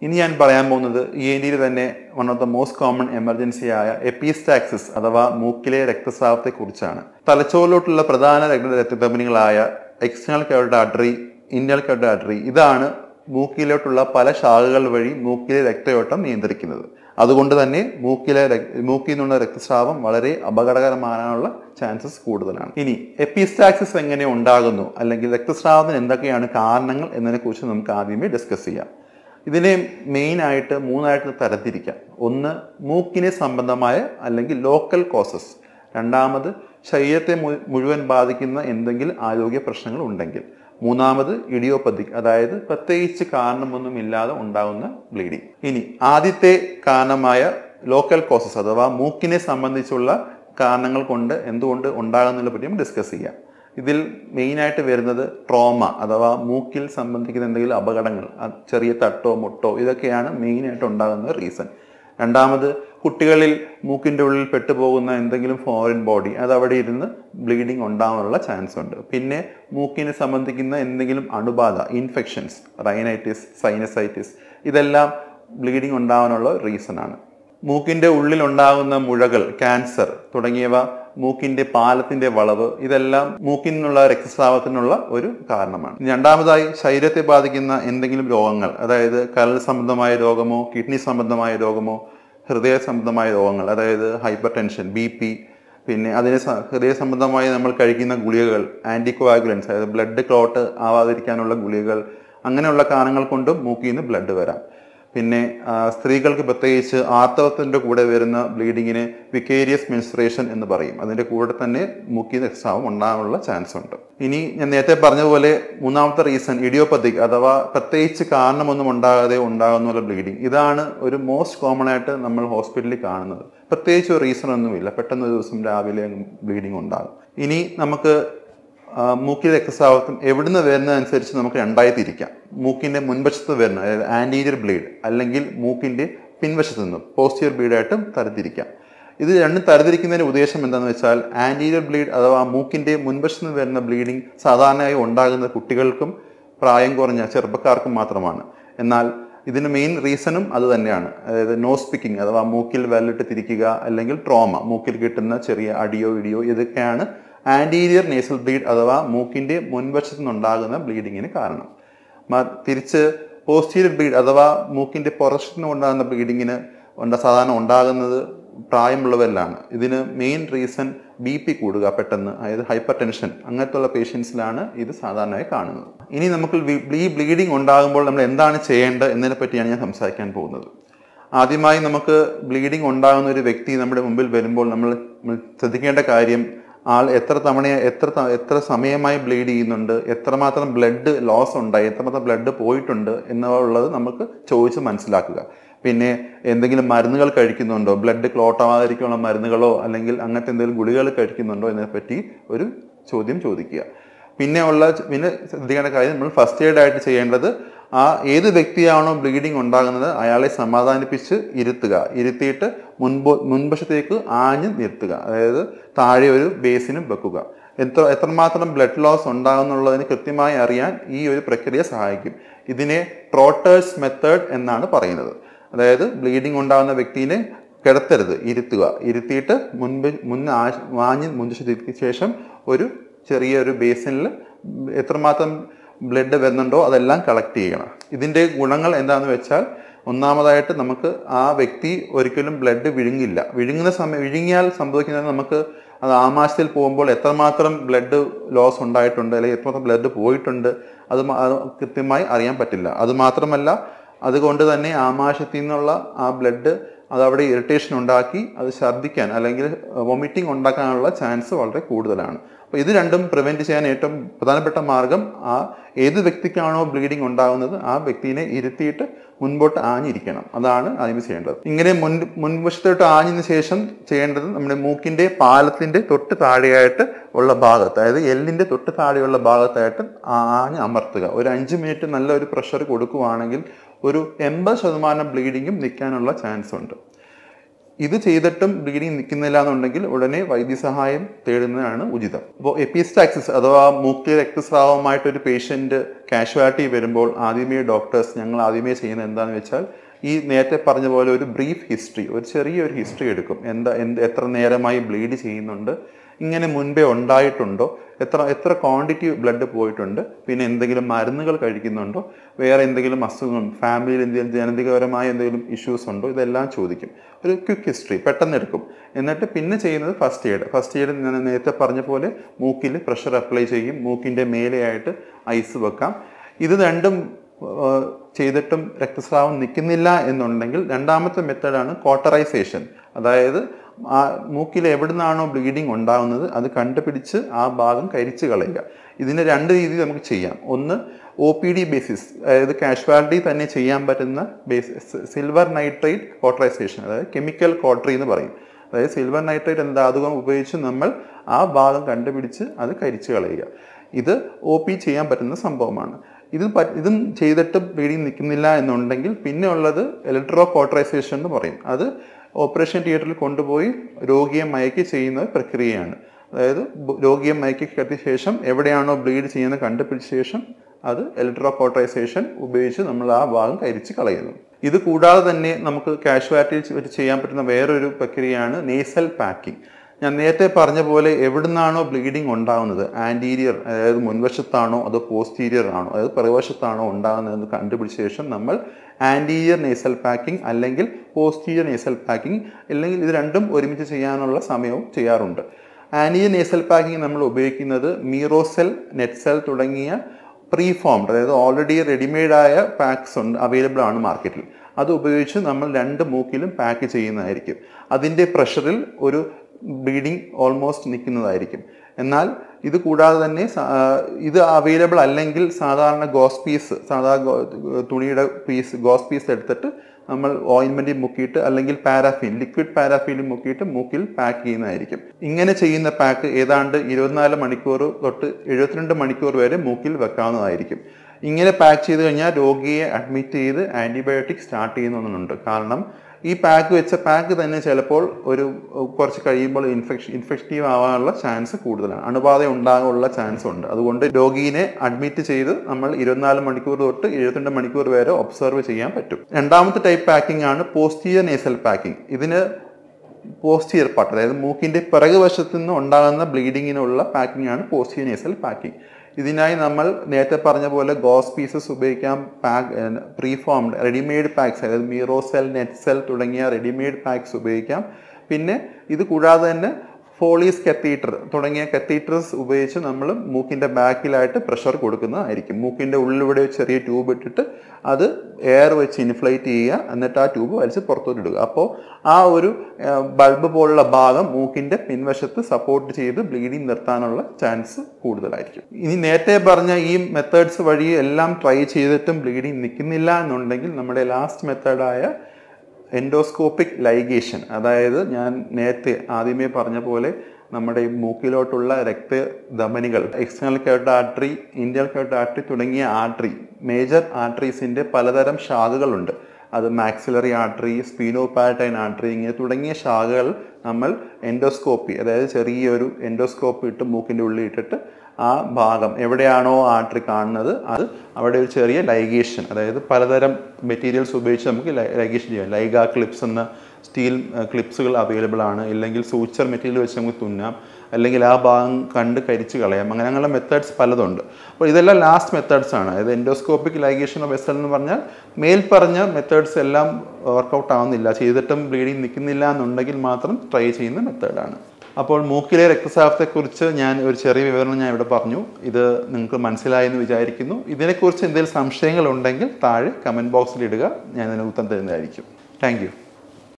ഇനി ഞാൻ പറയാൻ പോകുന്നത് ഇ എൻ ഡിയിൽ തന്നെ one of the most common emergency ആയ എപ്പിസ്റ്റാക്സിസ് അഥവാ മൂക്കിലെ രക്തസ്രാവത്തെ കുറിച്ചാണ് തലച്ചോറിലോട്ടുള്ള പ്രധാന രക്ത രക്തധമനികളായ external carotid artery internal carotid artery ഇതാണ് മൂക്കിലോട്ടുള്ള പല ശാഖകൾ വഴി മൂക്കിലെ രക്തയോട്ടം നിയന്ത്രിക്കുന്നത് അതുകൊണ്ട് തന്നെ മൂക്കിലെ രക്- മൂക്കിൽ നിന്നുള്ള രക്തസ്രാവം വളരെ അപകടകരമാകാനുള്ള ചാൻസസ് കൂടുതലാണ് ഇനി എപ്പിസ്റ്റാക്സിസ് എങ്ങനെ ഉണ്ടാകുന്നു അല്ലെങ്കിൽ രക്തസ്രാവത്തിന് എന്തൊക്കെയാണ് കാരണങ്ങൾ എന്നതിനെ കുറിച്ച് നമുക്ക് ആദ്യമേ ഡിസ്കസ് ചെയ്യാം ഇതിനെ മെയിൻ ആയിട്ട് മൂന്നായിട്ട് തരത്തിരിക്കാം ഒന്ന് മൂക്കിനെ സംബന്ധമായ അല്ലെങ്കിൽ ലോക്കൽ കോസസ് രണ്ടാമത് ശരീരത്തെ മു- മുഴുവൻ ബാധിക്കുന്ന എന്തെങ്കിലും ആരോഗ്യ പ്രശ്നങ്ങൾ ഉണ്ടെങ്കിൽ മൂന്നാമത് ഇഡിയോപ്പതിക് അതായത് പ്രത്യേകിച്ച് കാരണമൊന്നുമില്ലാതെ ഉണ്ടാകുന്ന ബ്ലീഡിങ് ഇനി ആദ്യത്തെ കാരണമായ ലോക്കൽ കോസസ് അഥവാ മൂക്കിനെ സംബന്ധിച്ചുള്ള കാരണങ്ങൾ കൊണ്ട് എന്തുകൊണ്ട് ഉണ്ടാകുന്നതിനെ പറ്റി നമുക്ക് ഡിസ്കസ് ചെയ്യാം ഇതിൽ മെയിനായിട്ട് വരുന്നത് ട്രോമ അഥവാ മൂക്കിൽ സംബന്ധിക്കുന്ന എന്തെങ്കിലും അപകടങ്ങൾ അത് ചെറിയ തട്ടോ മുട്ടോ ഇതൊക്കെയാണ് മെയിനായിട്ട് ഉണ്ടാകുന്ന റീസൺ രണ്ടാമത് കുട്ടികളിൽ മൂക്കിൻ്റെ ഉള്ളിൽ പെട്ടുപോകുന്ന എന്തെങ്കിലും ഫോറിൻ ബോഡി അത് അവിടെ ഇരുന്ന് ബ്ലീഡിങ് ഉണ്ടാകാനുള്ള ചാൻസ് ഉണ്ട് പിന്നെ മൂക്കിനെ സംബന്ധിക്കുന്ന എന്തെങ്കിലും അണുബാധ ഇൻഫെക്ഷൻസ് റൈനൈറ്റിസ് സൈനസൈറ്റിസ് ഇതെല്ലാം ബ്ലീഡിങ് ഉണ്ടാകാനുള്ള റീസൺ ആണ് മൂക്കിന്റെ ഉള്ളിൽ ഉണ്ടാകുന്ന മുഴകൾ ക്യാൻസർ തുടങ്ങിയവ മൂക്കിന്റെ പാലത്തിന്റെ വളവ് ഇതെല്ലാം മൂക്കിൽ നിന്നുള്ള രക്തസ്രാവത്തിനുള്ള ഒരു കാരണമാണ് ഇനി രണ്ടാമതായി ശരീരത്തെ ബാധിക്കുന്ന എന്തെങ്കിലും രോഗങ്ങൾ അതായത് കരൾ സംബന്ധമായ രോഗമോ കിഡ്നി സംബന്ധമായ രോഗമോ ഹൃദയ സംബന്ധമായ രോഗങ്ങൾ അതായത് ഹൈപ്പർ ടെൻഷൻ ബി പി പിന്നെ അതിന് സ- ഹൃദയ സംബന്ധമായി നമ്മൾ കഴിക്കുന്ന ഗുളികകൾ ആന്റികോആഗുലൻസ് അതായത് ബ്ലഡ് ക്ലോട്ട് ആവാതിരിക്കാനുള്ള ഗുളികകൾ അങ്ങനെയുള്ള കാരണങ്ങൾ കൊണ്ടും മൂക്കിൽ നിന്ന് ബ്ലഡ് വരാം പിന്നെ ആ, സ്ത്രീകൾക്ക് പ്രത്യേകിച്ച് ആർത്തവത്തിന്റെ കൂടെ വരുന്ന ബ്ലീഡിങ്ങിന് വിക്കേരിയസ് മെൻസ്ട്രേഷൻ എന്ന് പറയും അതിന്റെ കൂടെ തന്നെ മൂക്കിൽ രക്തസ്രാവം ഉണ്ടാകാനുള്ള ചാൻസ് ഉണ്ട് ഇനി ഞാൻ നേരത്തെ പറഞ്ഞ പോലെ മൂന്നാമത്തെ റീസൺ ഇഡിയോപ്പത്തിക് അഥവാ പ്രത്യേകിച്ച് കാരണമൊന്നും ഉണ്ടാകാതെ ഉണ്ടാകുന്ന ബ്ലീഡിങ് ഇതാണ് ഒരു മോസ്റ്റ് കോമൺ ആയിട്ട് നമ്മൾ ഹോസ്പിറ്റലിൽ കാണുന്നത് പ്രത്യേകിച്ച് ഒരു റീസൺ ഒന്നുമില്ല പെട്ടെന്ന് ഒരു ദിവസം രാവിലെ ബ്ലീഡിങ് ഉണ്ടാകും ഇനി നമുക്ക് ആ, മൂക്കിലെ രക്തസ്രാവം എവിടുന്ന് വരുന്നതനുസരിച്ച് നമുക്ക് രണ്ടായി തിരിക്കാം മൂക്കിന്റെ മുൻവശത്ത് വരുന്ന അതായത് ആന്റീരിയർ ബ്ലീഡ് അല്ലെങ്കിൽ മൂക്കിന്റെ പിൻവശത്ത് നിന്ന് പോസ്റ്റീരിയർ ബ്ലീഡായിട്ടും തരത്തിരിക്കാം ഇത് രണ്ടും തരതിരിക്കുന്നതിന്റെ ഉദ്ദേശം എന്താണെന്ന് വെച്ചാൽ ആന്റീരിയർ ബ്ലീഡ് അഥവാ മൂക്കിന്റെ മുൻവശത്ത് നിന്ന് വരുന്ന ബ്ലീഡിങ് സാധാരണയായി ഉണ്ടാകുന്ന കുട്ടികൾക്കും പ്രായം കുറഞ്ഞ ചെറുപ്പക്കാർക്കും മാത്രമാണ് എന്നാൽ ഇതിന് മെയിൻ റീസണും അത് തന്നെയാണ് അതായത് നോസ് പിക്കിംഗ് അഥവാ മൂക്കിൽ വെല്ലിട്ട് തിരിക്കുക അല്ലെങ്കിൽ ട്രോമ മൂക്കിൽ കിട്ടുന്ന ചെറിയ അടിയോ ഇടിയോ ഇതൊക്കെയാണ് ആന്റീരിയർ നേസൽ ബ്ലീഡ് അഥവാ മൂക്കിന്റെ മുൻവശത്ത് നിന്നുണ്ടാകുന്ന ബ്ലീഡിങ്ങിന് കാരണം മ- തിരിച്ച് പോസ്റ്റീരിയർ ബ്ലീഡ് അഥവാ മൂക്കിന്റെ പുറശത്ത് നിന്നുണ്ടാകുന്ന ബ്ലീഡിങ്ങിന് ഉണ്ട് സാധാരണ ഉണ്ടാകുന്നത് പ്രായമുള്ളവരിലാണ് ഇതിന് മെയിൻ റീസൺ ബി പി കൂടുക പെട്ടെന്ന് അതായത് ഹൈപ്പർ ടെൻഷൻ അങ്ങനത്തുള്ള പേഷ്യൻസിലാണ് ഇത് സാധാരണയായി കാണുന്നത് ഇനി നമുക്ക് വി- ഈ ബ്ലീഡിങ് ഉണ്ടാകുമ്പോൾ നമ്മൾ എന്താണ് ചെയ്യേണ്ടത് എന്നതിനെ പറ്റിയാണ് ഞാൻ സംസാരിക്കാൻ പോകുന്നത് ആദ്യമായി നമുക്ക് ബ്ലീഡിങ് ഉണ്ടാകുന്ന ഒരു വ്യക്തി നമ്മുടെ മുമ്പിൽ വരുമ്പോൾ നമ്മൾ നമ്മൾ ശ്രദ്ധിക്കേണ്ട കാര്യം ആൾ എത്ര തവണ എത്ര ത- എത്ര സമയമായി ബ്ലീഡ് ചെയ്യുന്നുണ്ട് എത്രമാത്രം ബ്ലഡ് ലോസ് ഉണ്ടായി എത്രമാത്രം ബ്ലഡ് പോയിട്ടുണ്ട് എന്നുള്ളത് നമുക്ക് ചോദിച്ച് മനസ്സിലാക്കുക പിന്നെ എന്തെങ്കിലും മരുന്നുകൾ കഴിക്കുന്നുണ്ടോ ബ്ലഡ് ക്ലോട്ട് ആവാതിരിക്കാനുള്ള മരുന്നുകളോ അല്ലെങ്കിൽ അങ്ങനത്തെ എന്തെങ്കിലും ഗുളികകൾ കഴിക്കുന്നുണ്ടോ എന്നതിനെപ്പറ്റി ഒരു ചോദ്യം ചോദിക്കുക പിന്നെ ഉള്ള പിന്നെ ശ്രദ്ധിക്കേണ്ട കാര്യം നമ്മൾ ഫസ്റ്റ് എയ്ഡ് ആയിട്ട് ചെയ്യേണ്ടത് ആ ഏത് വ്യക്തിയാണോ ബ്ലീഡിങ് ഉണ്ടാകുന്നത് അയാളെ സമാധാനിപ്പിച്ച് ഇരുത്തുക ഇരുത്തിയിട്ട് മുൻപ് മുൻവശത്തേക്ക് ആഞ്ഞ് നിർത്തുക അതായത് താഴെ ഒരു ബേസിനും വെക്കുക എത്ര എത്രമാത്രം ബ്ലഡ് ലോസ് ഉണ്ടാകുന്നുള്ളതിന് കൃത്യമായി അറിയാൻ ഈ ഒരു പ്രക്രിയ സഹായിക്കും ഇതിനെ ട്രോട്ടേഴ്സ് മെത്തേഡ് എന്നാണ് പറയുന്നത് അതായത് ബ്ലീഡിംഗ് ഉണ്ടാകുന്ന വ്യക്തിനെ കിടത്തരുത് ഇരുത്തുക ഇരുത്തിയിട്ട് മുൻപ് മുൻ ആ- വാഞ്ഞ് മുൻവശത്തേക്ക് ശേഷം ഒരു ചെറിയൊരു ബേസിനിൽ എത്രമാത്രം ബ്ലഡ് വരുന്നുണ്ടോ അതെല്ലാം കളക്ട് ചെയ്യണം ഇതിൻ്റെ ഗുണങ്ങൾ എന്താണെന്ന് വെച്ചാൽ ഒന്നാമതായിട്ട് നമുക്ക് ആ വ്യക്തി ഒരിക്കലും ബ്ലഡ് വിഴുങ്ങില്ല വിഴുങ്ങുന്ന സമയം വിഴുങ്ങിയാൽ സംഭവിക്കുന്നത് നമുക്ക് അത് ആമാശയത്തിൽ പോകുമ്പോൾ എത്രമാത്രം ബ്ലഡ് ലോസ് ഉണ്ടായിട്ടുണ്ട് അല്ലെങ്കിൽ എത്രമാത്രം ബ്ലഡ് പോയിട്ടുണ്ട് അത് മ- അത് കൃത്യമായി അറിയാൻ പറ്റില്ല അത് മാത്രമല്ല അതുകൊണ്ട് തന്നെ ആമാശയത്തിൽ നിന്നുള്ള ആ ബ്ലഡ് അത് അവിടെ ഇറിറ്റേഷൻ ഉണ്ടാക്കി അത് ഛർദ്ദിക്കാൻ അല്ലെങ്കിൽ വൊമിറ്റിംഗ് ഉണ്ടാക്കാനുള്ള ചാൻസ് വളരെ കൂടുതലാണ് അപ്പോൾ ഇത് രണ്ടും പ്രിവെന്റ് ചെയ്യാൻ ഏറ്റവും പ്രധാനപ്പെട്ട മാർഗം ആ ഏത് വ്യക്തിക്കാണോ ബ്ലീഡിംഗ് ഉണ്ടാകുന്നത് ആ വ്യക്തിനെ ഇരുത്തിയിട്ട് മുൻപോട്ട് ആഞ്ഞിരിക്കണം അതാണ് ആദ്യം ചെയ്യേണ്ടത് ഇങ്ങനെ മുൻ മുൻവശത്തോട്ട് ആഞ്ഞതിന് ശേഷം ചെയ്യേണ്ടത് നമ്മുടെ മൂക്കിന്റെ പാലത്തിന്റെ തൊട്ട് താഴെയായിട്ട് ഉള്ള ഭാഗത്ത് അതായത് എല്ലിന്റെ തൊട്ട് താഴെയുള്ള ഭാഗത്തായിട്ട് ആഞ്ഞ് അമർത്തുക ഒരു അഞ്ച് മിനിറ്റ് നല്ല ഒരു പ്രഷർ കൊടുക്കുവാണെങ്കിൽ ഒരു എൺപത് ശതമാനം ബ്ലീഡിങ്ങും നിൽക്കാനുള്ള ചാൻസ് ഉണ്ട് ഇത് ചെയ്തിട്ടും ബ്ലീഡിങ് നിൽക്കുന്നില്ല എന്നുണ്ടെങ്കിൽ ഉടനെ വൈദ്യസഹായം തേടുന്നതാണ് ഉചിതം അപ്പോൾ എപ്പിസ്റ്റാക്സിസ് അഥവാ മൂക്കിലെ രക്തസ്രാവമായിട്ട് ഒരു പേഷ്യന്റ് കാഷ്വാലിറ്റി വരുമ്പോൾ ആദ്യമേ ഡോക്ടേഴ്സ് ഞങ്ങൾ ആദ്യമേ ചെയ്യുന്നത് എന്താണെന്ന് വെച്ചാൽ ഈ നേരത്തെ പറഞ്ഞ പോലെ ഒരു ബ്രീഫ് ഹിസ്റ്ററി ഒരു ചെറിയൊരു ഹിസ്റ്ററി എടുക്കും എന്താ എന്ത് എത്ര നേരമായി ബ്ലീഡ് ചെയ്യുന്നുണ്ട് ഇങ്ങനെ മുൻപേ ഉണ്ടായിട്ടുണ്ടോ എത്ര എത്ര ക്വാണ്ടിറ്റി ബ്ലഡ് പോയിട്ടുണ്ട് പിന്നെ എന്തെങ്കിലും മരുന്നുകൾ കഴിക്കുന്നുണ്ടോ വേറെ എന്തെങ്കിലും അസുഖം ഫാമിലിയിൽ എന്തെങ്കിലും ജനതികപരമായ എന്തെങ്കിലും ഇഷ്യൂസ് ഉണ്ടോ ഇതെല്ലാം ചോദിക്കും ഒരു ക്വിക്ക് ഹിസ്റ്ററി പെട്ടെന്ന് എടുക്കും എന്നിട്ട് പിന്നെ ചെയ്യുന്നത് ഫസ്റ്റ് എയ്ഡ് ഫസ്റ്റ് എയ്ഡ് ഞാൻ നേരത്തെ പറഞ്ഞ പോലെ മൂക്കിൽ പ്രഷർ അപ്ലൈ ചെയ്യും മൂക്കിൻ്റെ മേലെയായിട്ട് ഐസ് വെക്കാം ഇത് രണ്ടും ആ, ചെയ്തിട്ടും രക്തസ്രാവം നിൽക്കുന്നില്ല എന്നുണ്ടെങ്കിൽ രണ്ടാമത്തെ മെത്തേഡാണ് കോട്ടറൈസേഷൻ അതായത് ആ മൂക്കിൽ എവിടുന്നാണോ ബ്ലീഡിങ് ഉണ്ടാകുന്നത് അത് കണ്ടുപിടിച്ച് ആ ഭാഗം കരിച്ചു കളയുക ഇതിന് രണ്ട് രീതിയിൽ നമുക്ക് ചെയ്യാം ഒന്ന് ഒ പി ഡി ബേസിസ് അതായത് കാഷ്വാലിറ്റി തന്നെ ചെയ്യാൻ പറ്റുന്ന ബേസിസ് സിൽവർ നൈട്രേറ്റ് കോട്ടറൈസേഷൻ അതായത് കെമിക്കൽ കോട്ടറി എന്ന് പറയും അതായത് സിൽവർ നൈട്രേറ്റ് എന്ന ധാതുകം ഉപയോഗിച്ച് നമ്മൾ ആ ഭാഗം കണ്ടുപിടിച്ച് അത് കരിച്ചു കളയുക ഇത് ഒ പി ചെയ്യാൻ പറ്റുന്ന സംഭവമാണ് ഇത് പ- ഇതും ചെയ്തിട്ട് ബ്ലീഡിങ് നിൽക്കുന്നില്ല എന്നുണ്ടെങ്കിൽ പിന്നെ ഉള്ളത് ഇലക്ട്രോ കോട്ടറൈസേഷൻ എന്ന് പറയും അത് ഓപ്പറേഷൻ തിയേറ്ററിൽ കൊണ്ടുപോയി രോഗിയെ മയക്കി ചെയ്യുന്ന പ്രക്രിയയാണ് അതായത് ബ് രോഗിയെ മയക്കി കിടത്തിയ ശേഷം എവിടെയാണോ ബ്ലീഡ് ചെയ്യുന്നത് കണ്ടുപിടിച്ച ശേഷം അത് ഇലക്ട്രോ കോട്ടറൈസേഷൻ ഉപയോഗിച്ച് നമ്മൾ ആ ഭാഗം കരിച്ച് കളയുന്നു ഇത് കൂടാതെ തന്നെ നമുക്ക് കാഷ്വാലിറ്റി വെച്ച് ചെയ്യാൻ പറ്റുന്ന വേറൊരു പ്രക്രിയയാണ് നേസൽ പാക്കിംഗ് ഞാൻ നേരത്തെ പറഞ്ഞ പോലെ എവിടുന്നാണോ ബ്ലീഡിംഗ് ഉണ്ടാകുന്നത് ആൻറ്റീരിയർ അതായത് മുൻവശത്താണോ അതോ പോസ്റ്റീരിയർ ആണോ അതായത് പിറവശത്താണോ ഉണ്ടാകുന്നതെന്ന് കണ്ടുപിടിച്ച ശേഷം നമ്മൾ ആൻറ്റീരിയർ നേസൽ പാക്കിംഗ് അല്ലെങ്കിൽ പോസ്റ്റീരിയർ നേസൽ പാക്കിംഗ് അല്ലെങ്കിൽ ഇത് രണ്ടും ഒരുമിച്ച് ചെയ്യാനുള്ള സമയവും ചെയ്യാറുണ്ട് ആൻറ്റീരിയർ നേസൽ പാക്കിംഗ് നമ്മൾ ഉപയോഗിക്കുന്നത് മീറോസെൽ നെറ്റ്സെൽ തുടങ്ങിയ പ്രീ ഫോംഡ് അതായത് ഓൾറെഡി റെഡിമെയ്ഡ് ആയ പാക്സ് ഉണ്ട് അവൈലബിൾ ആണ് മാർക്കറ്റിൽ അത് ഉപയോഗിച്ച് നമ്മൾ രണ്ട് മൂക്കിലും പാക്ക് ചെയ്യുന്നതായിരിക്കും അതിൻ്റെ പ്രഷറിൽ ഒരു ബ്ലീഡിങ് ഓൾമോസ്റ്റ് നിൽക്കുന്നതായിരിക്കും എന്നാൽ ഇത് കൂടാതെ തന്നെ സ- ആ, ഇത് അവൈലബിൾ അല്ലെങ്കിൽ സാധാരണ ഗോസ് പീസ് സാധാരണ ഗോ- തുണിയുടെ പീസ് ഗോസ് പീസ് എടുത്തിട്ട് നമ്മൾ ഓയിൻമെൻറ്റിൽ മുക്കിയിട്ട് അല്ലെങ്കിൽ പാരാഫിൻ ലിക്വിഡ് പാരാഫിനിൽ മുക്കിയിട്ട് മൂക്കിൽ പാക്ക് ചെയ്യുന്നതായിരിക്കും ഇങ്ങനെ ചെയ്യുന്ന പാക്ക് ഏതാണ്ട് ഇരുപത്തിനാല് മണിക്കൂർ തൊട്ട് എഴുപത്തിരണ്ട് മണിക്കൂർ വരെ മൂക്കിൽ വെക്കാവുന്നതായിരിക്കും ഇങ്ങനെ പാക്ക് ചെയ്ത് കഴിഞ്ഞാൽ രോഗിയെ അഡ്മിറ്റ് ചെയ്ത് ആൻറ്റിബയോട്ടിക് സ്റ്റാർട്ട് ചെയ്യുന്നുണ്ട് കാരണം ഈ പാക്ക് വെച്ച പാക്ക് തന്നെ ചിലപ്പോൾ ഒരു കുറച്ച് കഴിയുമ്പോൾ ഇൻഫെക്ഷൻ ഇൻഫെക്റ്റീവ് ആവാനുള്ള ചാൻസ് കൂടുതലാണ് അണുബാധ ഉണ്ടാകാനുള്ള ചാൻസ് ഉണ്ട് അതുകൊണ്ട് രോഗീനെ അഡ്മിറ്റ് ചെയ്ത് നമ്മൾ ഇരുപത്തിനാല് മണിക്കൂർ തൊട്ട് എഴുപത്തിരണ്ട് മണിക്കൂർ വരെ ഒബ്സർവ് ചെയ്യാൻ പറ്റും രണ്ടാമത്തെ ടൈപ്പ് പാക്കിംഗ് ആണ് പോസ്റ്റീരിയർ നേസൽ പാക്കിംഗ് ഇതിന് പോസ്റ്റീരിയർ പാർട്ട് അതായത് മൂക്കിന്റെ പിറകു വശത്തു നിന്ന് ഉണ്ടാകുന്ന ബ്ലീഡിങ്ങിനുള്ള പാക്കിംഗ് ആണ് പോസ്റ്റീരിയർ നേസൽ പാക്കിംഗ് ഇതിനായി നമ്മൾ നേരത്തെ പറഞ്ഞ പോലെ ഗോസ് പീസസ് ഉപയോഗിക്കാം പാക്ക് പ്രീഫോംഡ് റെഡിമെയ്ഡ് പാക്സ് അതായത് മീറോസെൽ നെറ്റ്സെൽ തുടങ്ങിയ റെഡിമെയ്ഡ് പാക്സ് ഉപയോഗിക്കാം പിന്നെ ഇത് കൂടാതെ തന്നെ ഫോളീസ് കത്തീറ്റർ തുടങ്ങിയ കത്തീറ്റേഴ്സ് ഉപയോഗിച്ച് നമ്മൾ മൂക്കിന്റെ ബാക്കിലായിട്ട് പ്രഷർ കൊടുക്കുന്നതായിരിക്കും മൂക്കിന്റെ ഉള്ളിലൂടെ ഒരു ചെറിയ ട്യൂബ് ഇട്ടിട്ട് അത് എയർ വെച്ച് ഇൻഫ്ലേറ്റ് ചെയ്യുക എന്നിട്ട് ആ ട്യൂബ് വലിച്ച് പുറത്തോട്ട് ഇടുക അപ്പോൾ ആ ഒരു ബൾബ് പോലുള്ള ഭാഗം മൂക്കിന്റെ പിൻവശത്ത് സപ്പോർട്ട് ചെയ്ത് ബ്ലീഡിങ് നിർത്താനുള്ള ചാൻസ് കൂടുതലായിരിക്കും ഇനി നേരത്തെ പറഞ്ഞ ഈ മെത്തേഡ്സ് വഴി എല്ലാം ട്രൈ ചെയ്തിട്ടും ബ്ലീഡിങ് നിൽക്കുന്നില്ല എന്നുണ്ടെങ്കിൽ നമ്മുടെ ലാസ്റ്റ് മെത്തേഡായ എൻഡോസ്കോപ്പിക് ലൈഗേഷൻ അതായത് ഞാൻ നേരത്തെ ആദ്യമേ പറഞ്ഞ പോലെ നമ്മുടെ ഈ മൂക്കിലോട്ടുള്ള രക്തധമനികൾ external carotid artery internal carotid artery തുടങ്ങിയ ആർട്ടറി മേജർ ആർട്ടറീസിന്റെ പലതരം ശാഖകളുണ്ട് അത് മാക്സിലറി ആർട്ടറി സ്പീനോപാറ്റൈൻ ആർട്ടറി ഇങ്ങനെ തുടങ്ങിയ ശാഖകൾ നമ്മൾ എൻഡോസ്കോപ്പി അതായത് ചെറിയൊരു എൻഡോസ്കോപ്പ് ഇട്ട് മൂക്കിൻ്റെ ഉള്ളിൽ ഇട്ടിട്ട് ആ ഭാഗം എവിടെയാണോ ആർട്ടറി കാണുന്നത് അത് അവിടെ ഒരു ചെറിയ ലൈഗേഷൻ അതായത് പലതരം മെറ്റീരിയൽസ് ഉപയോഗിച്ച് നമുക്ക് ലൈഗേഷൻ ചെയ്യാം ലൈഗ ക്ലിപ്സ് എന്ന സ്റ്റീൽ ക്ലിപ്സുകൾ അവൈലബിൾ ആണ് ഇല്ലെങ്കിൽ സൂച്ചർ മെറ്റീരിയൽ വെച്ച് നമുക്ക് തുന്നാം അല്ലെങ്കിൽ ആ ഭാഗം കണ്ട് കരിച്ച് കളയാം അങ്ങനെ അങ്ങനെയുള്ള മെത്തേഡ്സ് പലതുണ്ട് അപ്പോൾ ഇതെല്ലാം ലാസ്റ്റ് മെത്തേഡ്സ് ആണ് അതായത് എൻഡോസ്കോപ്പിക് ലൈഗേഷൻ ഓഫ് വെസൽ എന്ന് പറഞ്ഞാൽ മേൽ പറഞ്ഞ മെത്തേഡ്സ് എല്ലാം വർക്കൗട്ട് ആവുന്നില്ല ചെയ്തിട്ടും ബ്ലീഡിങ് നിൽക്കുന്നില്ല എന്നുണ്ടെങ്കിൽ മാത്രം ട്രൈ ചെയ്യുന്ന മെത്തേഡാണ് അപ്പോൾ മൂക്കിലെ രക്തസ്രാവത്തെക്കുറിച്ച് ഞാൻ ഒരു ചെറിയ വിവരണം ഞാൻ ഇവിടെ പറഞ്ഞു ഇത് നിങ്ങൾക്ക് മനസ്സിലായെന്ന് വിചാരിക്കുന്നു ഇതിനെക്കുറിച്ച് എന്തെങ്കിലും സംശയങ്ങൾ ഉണ്ടെങ്കിൽ താഴെ കമൻറ്റ് ബോക്സിൽ ഇടുക ഞാൻ അതിന് ഉത്തരം തരുന്നതായിരിക്കും താങ്ക്